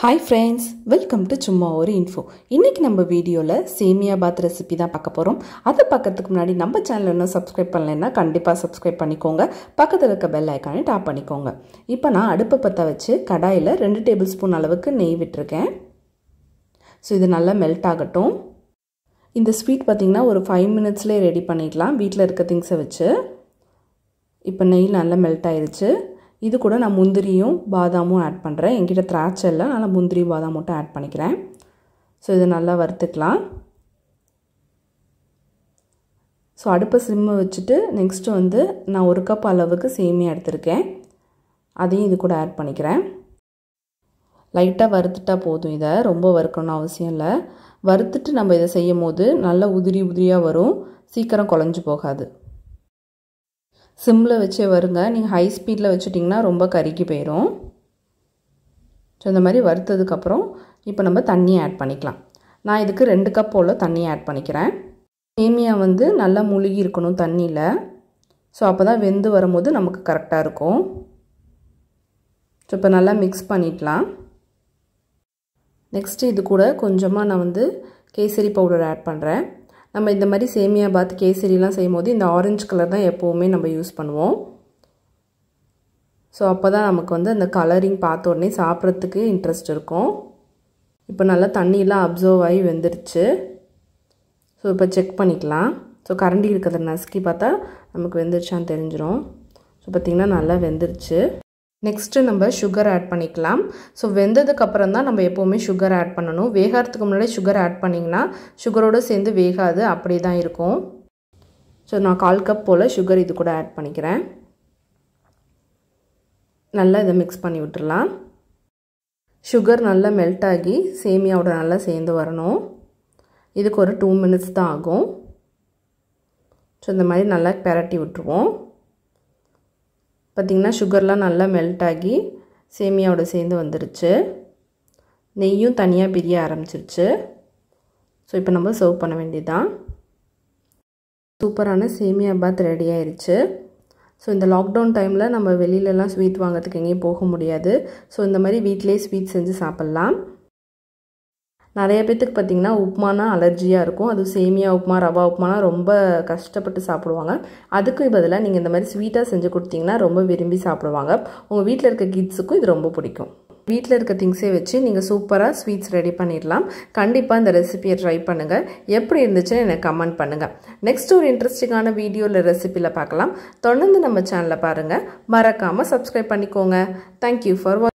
hi friends welcome to சும்மா ஒரு info இன்றைக்கி நம்ம வீடியோவில் சேமியா பாத் ரெசிபி தான் பார்க்க போகிறோம் அதை பார்க்கறதுக்கு முன்னாடி நம்ம சேனல் இன்னும் சப்ஸ்கிரைப் பண்ணலைன்னா கண்டிப்பாக சப்ஸ்கிரைப் பண்ணிக்கோங்க பக்கத்தில் இருக்க பெல் ஐக்கானே டாப் பண்ணிக்கோங்க இப்போ நான் அடுப்பை பற்ற வச்சு கடாயில் ரெண்டு டேபிள் ஸ்பூன் அளவுக்கு நெய் விட்டுருக்கேன் ஸோ இது நல்லா மெல்ட் ஆகட்டும் இந்த ஸ்வீட் பார்த்திங்கன்னா ஒரு ஃபைவ் மினிட்ஸ்லேயே ரெடி பண்ணிடலாம் வீட்டில் இருக்க திங்ஸை வச்சு இப்போ நெய் நல்லா மெல்ட் ஆயிடுச்சு இது கூட நான் முந்திரியும் பாதாமும் ஆட் பண்ணுறேன் என்கிட்ட திராட்சை இல்லை அதனால் முந்திரி பாதாம் மட்டும் ஆட் பண்ணிக்கிறேன் ஸோ இதை நல்லா வறுத்துக்கலாம் ஸோ அடுப்பை சிம்மை வச்சுட்டு நெக்ஸ்ட்டு வந்து நான் ஒரு கப் அளவுக்கு சேமியா எடுத்திருக்கேன் அதையும் இது கூட ஆட் பண்ணிக்கிறேன் லைட்டாக வறுத்துட்டா போதும் இதை ரொம்ப வறுக்கணும்னு அவசியம் இல்லை வறுத்துட்டு நம்ம இதை செய்யும் போது நல்லா உதிரி உதிரியாக வரும் சீக்கிரம் குழஞ்சி போகாது சிம்மில் வச்சே வருங்க நீங்கள் ஹை ஸ்பீடில் வச்சுட்டிங்கன்னா ரொம்ப கருகி போயிடும் ஸோ இந்த மாதிரி வறுத்ததுக்கப்புறம் இப்போ நம்ம தண்ணியை ஆட் பண்ணிக்கலாம் நான் இதுக்கு ரெண்டு கப் போல் தண்ணியை ஆட் பண்ணிக்கிறேன் சேமியா வந்து நல்லா முழுகி இருக்கணும் தண்ணியில் ஸோ அப்போ தான் வெந்து வரும்போது நமக்கு கரெக்டாக இருக்கும் ஸோ இப்போ நல்லா மிக்ஸ் பண்ணிடலாம் நெக்ஸ்ட்டு இது கூட கொஞ்சமாக நான் வந்து கேசரி பவுடர் ஆட் பண்ணுறேன் நம்ம இந்த மாதிரி சேமியா பாத் கேசரிலாம் செய்யும் போது இந்த ஆரஞ்சு கலர் தான் எப்போவுமே நம்ம யூஸ் பண்ணுவோம் ஸோ அப்போ தான் நமக்கு வந்து அந்த கலரிங் பார்த்த உடனே சாப்பிட்றதுக்கு இன்ட்ரெஸ்ட் இருக்கும் இப்போ நல்லா தண்ணியெலாம் அப்சர்வ் ஆகி வெந்துருச்சு ஸோ இப்போ செக் பண்ணிக்கலாம் ஸோ கரண்டி இருக்கிறத நசுக்கி பார்த்தா நமக்கு வெந்துருச்சான்னு தெரிஞ்சிடும் ஸோ பார்த்திங்கன்னா நல்லா வெந்துருச்சு நெக்ஸ்ட்டு நம்ம சுகர் ஆட் பண்ணிக்கலாம் ஸோ வெந்ததுக்கப்புறம் தான் நம்ம எப்போவுமே சுகர் ஆட் பண்ணணும் வேகாரத்துக்கு முன்னாடி சுகர் ஆட் பண்ணிங்கன்னா சுகரோடு சேர்ந்து வேகாது அப்படி தான் இருக்கும் ஸோ நான் கால் கப் போல் சுகர் இது கூட ஆட் பண்ணிக்கிறேன் நல்லா இதை மிக்ஸ் பண்ணி விட்டுடலாம் சுகர் நல்லா மெல்ட் ஆகி சேமியாவோட நல்லா சேர்ந்து வரணும் இதுக்கு ஒரு டூ மினிட்ஸ் தான் ஆகும் ஸோ இந்த மாதிரி நல்லா பெரட்டி விட்டுருவோம் பார்த்திங்கன்னா சுகர்லாம் நல்லா மெல்ட் ஆகி சேமியாவோட சேர்ந்து வந்துருச்சு நெய்யும் தனியாக பிரிய ஆரம்பிச்சிருச்சு ஸோ இப்போ நம்ம சர்வ் பண்ண வேண்டியதுதான் சூப்பரான சேமியா பாத் ரெடி ஆயிடுச்சு ஸோ இந்த லாக்டவுன் டைமில் நம்ம வெளியிலலாம் ஸ்வீட் வாங்கிறதுக்கு எங்கேயும் போக முடியாது ஸோ இந்த மாதிரி வீட்டிலே ஸ்வீட் செஞ்சு சாப்பிட்லாம் நிறைய பேர்த்துக்கு பார்த்திங்கன்னா உப்புமானா அலர்ஜியாக இருக்கும் அது சேமியா உப்புமா ரவா உப்புமானா ரொம்ப கஷ்டப்பட்டு சாப்பிடுவாங்க அதுக்கு பதிலாக நீங்கள் இந்த மாதிரி ஸ்வீட்டாக செஞ்சு கொடுத்தீங்கன்னா ரொம்ப விரும்பி சாப்பிடுவாங்க உங்கள் வீட்டில் இருக்க கிட்ஸுக்கும் இது ரொம்ப பிடிக்கும் வீட்டில் இருக்க திங்ஸே வச்சு நீங்கள் சூப்பராக ஸ்வீட்ஸ் ரெடி பண்ணிடலாம் கண்டிப்பாக இந்த ரெசிபியை ட்ரை பண்ணுங்கள் எப்படி இருந்துச்சுன்னு எனக்கு கமெண்ட் பண்ணுங்கள் நெக்ஸ்ட் ஒரு இன்ட்ரெஸ்டிங்கான வீடியோவில் ரெசிப்பியில் பார்க்கலாம் தொடர்ந்து நம்ம சேனலை பாருங்கள் மறக்காமல் சப்ஸ்கிரைப் பண்ணிக்கோங்க தேங்க்யூ ஃபார்